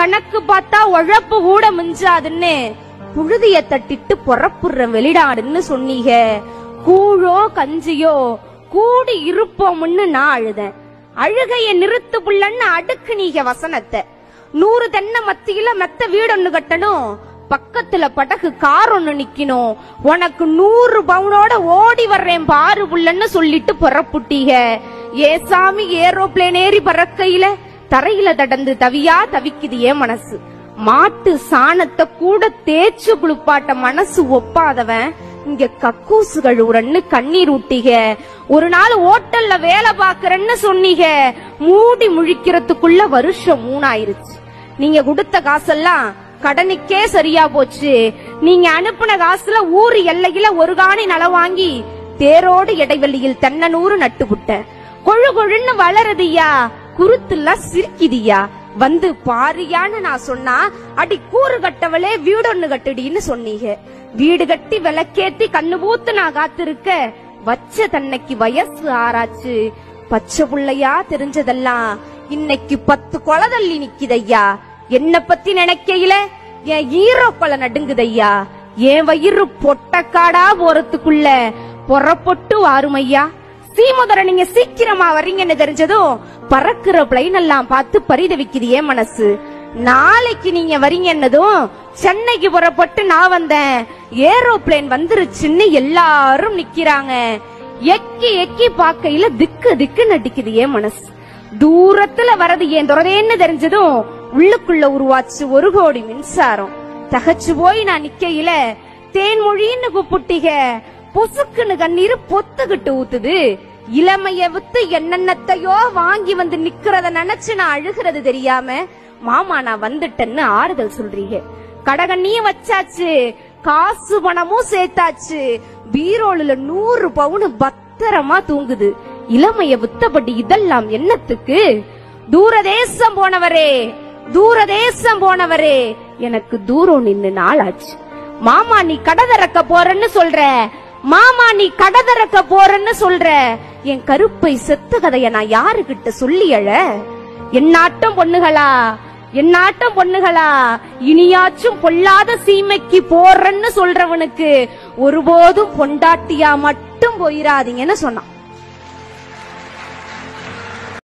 கணக்கு பார்த்தா உழப்பு கூட மிஞ்சாதுன்னு புழுதிய தட்டிட்டு பொறப்புற வெளிநாடுன்னு சொன்னீங்க கூழோ கஞ்சியோ கூடி இருப்போம்னு நான் அழுதேன் அழுகைய நிறுத்து புள்ளன்னு அடுக்கு நீங்க வசனத்தை நூறு தென்னை மத்தியில மெத்த வீடொன்னு கட்டணும் பக்கத்துல படகு கார் ஒண்ணு நிக்கணும் உனக்கு நூறு பவுனோட ஓடி வர்றேன் பாரு புள்ளன்னு சொல்லிட்டு புறப்புட்டீங்க ஏசாமி ஏரோப்ளேன் ஏறி பறக்கையில தரையில தடந்து தவியா தவிக்குது ஏன் மனசு மாட்டு சாணத்தை கூட தேய்ச்சு குளிப்பாட்ட மனசு ஒப்பாதவன் இங்க கக்கூசு கழுவுறன்னு கண்ணீர் ஊட்டிக ஒரு நாள் ஹோட்டல்ல வேலை பாக்குறேன்னு சொன்னீங்க மூடி முழிக்கிறதுக்குள்ள வருஷம் மூணாயிருச்சு நீங்க கொடுத்த காசெல்லாம் கடனுக்கே சரியா போச்சு நீங்க அனுப்புன காசுல ஊர் எல்லையில ஒரு காணி நல வாங்கி தேரோடு இடைவெளியில் தென்னநூறு நட்டு கொழு கொழுன்னு வளருதுய்யா குருத்துலாம் சிரிக்குதியா வந்து பாரியான்னு நான் சொன்னா அடி கூறு கட்டவளே வீடொன்னு கட்டுடின்னு சொன்னீங்க வீடு கட்டி விளக்கேத்தி கண்ணு பூத்து நான் காத்திருக்க வச்ச தன்னைக்கு வயசு ஆராச்சு பச்சை புள்ளையா தெரிஞ்சதெல்லாம் இன்னைக்கு பத்து கொலை தள்ளி நிக்குதையா என்ன பத்தி நினைக்கையில என் ஈரோ கொலை நடுங்குதையா என் வயிறு பொட்டக்காடா போறதுக்குள்ள பொறப்பொட்டு வாருமையா சீமுதர நீங்க சீக்கிரமா வர்றீங்கன்னு தெரிஞ்சதும் பறக்குற பிளைன் எல்லாம் பார்த்து பரிதவிக்குது ஏன் மனசு நாளைக்கு நீங்க வரீங்கன்னதும் சென்னைக்கு புறப்பட்டு நான் வந்தேன் ஏரோப்ளேன் வந்துருச்சுன்னு எல்லாரும் நிக்கிறாங்க எக்கி எக்கி பார்க்கையில திக்கு திக்கு நடிக்குது ஏன் மனசு தூரத்துல வரது ஏன் துறதேன்னு தெரிஞ்சதும் உள்ளுக்குள்ள உருவாச்சு ஒரு கோடி மின்சாரம் தகச்சு போய் நான் நிக்கையில தேன்மொழின்னு கூப்பிட்டீங்க பொசுக்குன்னு கண்ணீர் பொத்துக்கிட்டு ஊத்துது இளமைய வித்து என்னென்னத்தையோ வாங்கி வந்து நிக்கிறத நினைச்சு நான் அழுகிறது தெரியாம மாமா நான் வந்துட்டேன்னு ஆறுதல் சொல்றீங்க கடகண்ணியும் வச்சாச்சு காசு பணமும் சேர்த்தாச்சு பீரோலுல நூறு பவுன் பத்திரமா தூங்குது இளமைய வித்தபடி இதெல்லாம் என்னத்துக்கு தூரதேசம் போனவரே தூரதேசம் போனவரே எனக்கு தூரம் நின்னு நாளாச்சு மாமா நீ கடை திறக்க போறன்னு சொல்ற மாமா நீ கடை திறக்க போறன்னு சொல்ற என் கருப்பை செத்த கதைய நான் யாருகிட்ட சொல்லி அழ என்னாட்டம் பொண்ணுகளா என்னாட்டம் பொண்ணுகளா இனியாச்சும் பொல்லாத சீமைக்கு போறன்னு சொல்றவனுக்கு ஒருபோதும் பொண்டாட்டியா மட்டும் போயிராதீங்கன்னு சொன்னான்